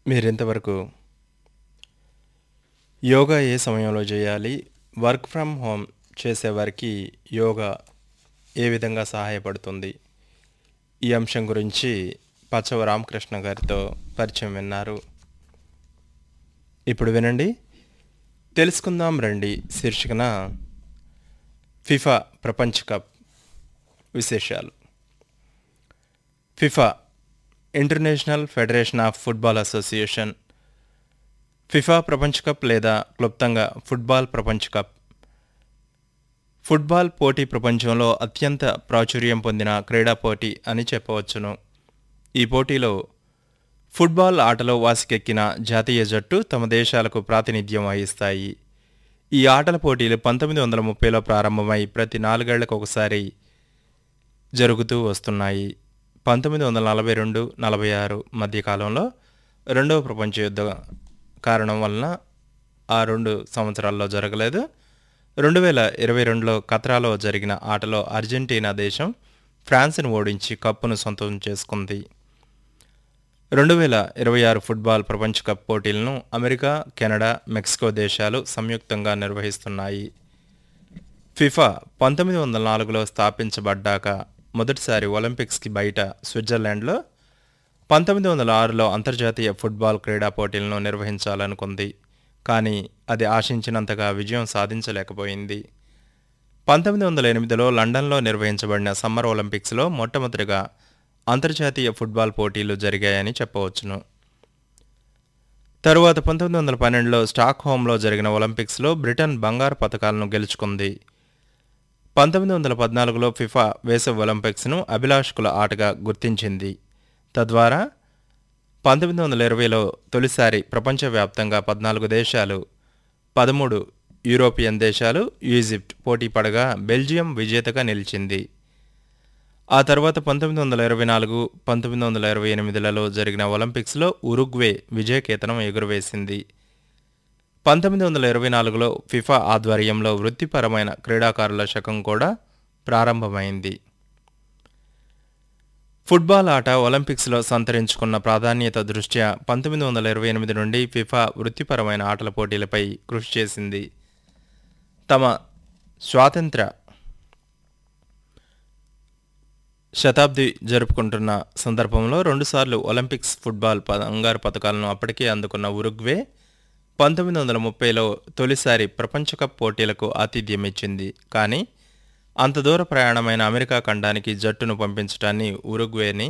మీరింతవరకు యోగా ఏ సమయంలో చేయాలి వర్క్ ఫ్రమ్ హోమ్ చేసేవారికి యోగా ఏ విధంగా సహాయపడుతుంది ఈ అంశం గురించి పచ్చవ రామకృష్ణ గారితో పరిచయం విన్నారు ఇప్పుడు వినండి తెలుసుకుందాం రండి శీర్షికన ఫిఫా ప్రపంచ కప్ విశేషాలు FIFA international federation of football association FIFA ప్రపంచ కప్ లేదా క్లుప్తంగా ఫుట్బాల్ ప్రపంచ కప్ ఫుట్బాల్ పోటీ ప్రపంచంలో అత్యంత ప్రాచుర్యం పొందిన క్రీడా పోటీ అని చెప్పవచ్చును ఈ పోటీలో ఫుట్బాల్ ఆటలో వాసికెక్కిన జాతీయ జట్టు తమ దేశాలకు ప్రాతినిధ్యం వహిస్తాయి ఈ ఆటల పోటీలు పంతొమ్మిది వందల ముప్పైలో ప్రారంభమై ప్రతి నాలుగేళ్లకు ఒకసారి జరుగుతూ వస్తున్నాయి పంతొమ్మిది వందల నలభై రెండు నలభై ఆరు మధ్యకాలంలో రెండవ ప్రపంచ యుద్ధ కారణం వలన ఆ రెండు సంవత్సరాల్లో జరగలేదు రెండు వేల ఇరవై రెండులో కత్రాలో జరిగిన ఆటలో అర్జెంటీనా దేశం ఫ్రాన్స్ను ఓడించి కప్పును సొంతం చేసుకుంది రెండు వేల ఇరవై ఆరు ఫుట్బాల్ ప్రపంచ కప్ పోటీలను అమెరికా కెనడా మెక్సికో దేశాలు సంయుక్తంగా నిర్వహిస్తున్నాయి ఫిఫా పంతొమ్మిది వందల నాలుగులో స్థాపించబడ్డాక మొదటిసారి ఒలింపిక్స్కి బయట స్విట్జర్లాండ్లో పంతొమ్మిది వందల ఆరులో అంతర్జాతీయ ఫుట్బాల్ క్రీడా పోటీలను నిర్వహించాలనుకుంది కానీ అది ఆశించినంతగా విజయం సాధించలేకపోయింది పంతొమ్మిది వందల ఎనిమిదిలో లండన్లో నిర్వహించబడిన సమ్మర్ ఒలింపిక్స్లో మొట్టమొదటిగా అంతర్జాతీయ ఫుట్బాల్ పోటీలు జరిగాయని చెప్పవచ్చును తరువాత పంతొమ్మిది వందల పన్నెండులో స్టాక్ హోమ్లో జరిగిన ఒలింపిక్స్లో బ్రిటన్ బంగారు పథకాలను గెలుచుకుంది పంతొమ్మిది వందల పద్నాలుగులో ఫిఫా వేసవి ఒలింపిక్స్ను అభిలాషకుల ఆటగా గుర్తించింది తద్వారా పంతొమ్మిది వందల ఇరవైలో తొలిసారి ప్రపంచవ్యాప్తంగా పద్నాలుగు దేశాలు పదమూడు యూరోపియన్ దేశాలు ఈజిప్ట్ పోటీ పడగా బెల్జియం విజేతగా నిలిచింది ఆ తర్వాత పంతొమ్మిది వందల ఇరవై నాలుగు పంతొమ్మిది వందల ఇరవై ఎనిమిదిలలో జరిగిన ఒలింపిక్స్లో ఉరుగ్వే విజయకేతనం ఎగురవేసింది పంతొమ్మిది వందల ఇరవై నాలుగులో ఫిఫా ఆధ్వర్యంలో వృత్తిపరమైన క్రీడాకారుల శకం కూడా ప్రారంభమైంది ఫుట్బాల్ ఆట ఒలింపిక్స్లో సంతరించుకున్న ప్రాధాన్యత దృష్ట్యా పంతొమ్మిది వందల ఇరవై ఎనిమిది నుండి ఫిఫా వృత్తిపరమైన ఆటల పోటీలపై కృషి చేసింది తమ స్వాతంత్ర శతాబ్ది జరుపుకుంటున్న సందర్భంలో రెండుసార్లు ఒలింపిక్స్ ఫుట్బాల్ బంగారు పథకాలను అప్పటికే అందుకున్న ఉరుగ్వే పంతొమ్మిది వందల ముప్పైలో తొలిసారి ప్రపంచ కప్ పోటీలకు ఆతిథ్యం ఇచ్చింది కానీ అంత దూర ప్రయాణమైన అమెరికా ఖండానికి జట్టును పంపించడాన్ని ఉరుగ్వేని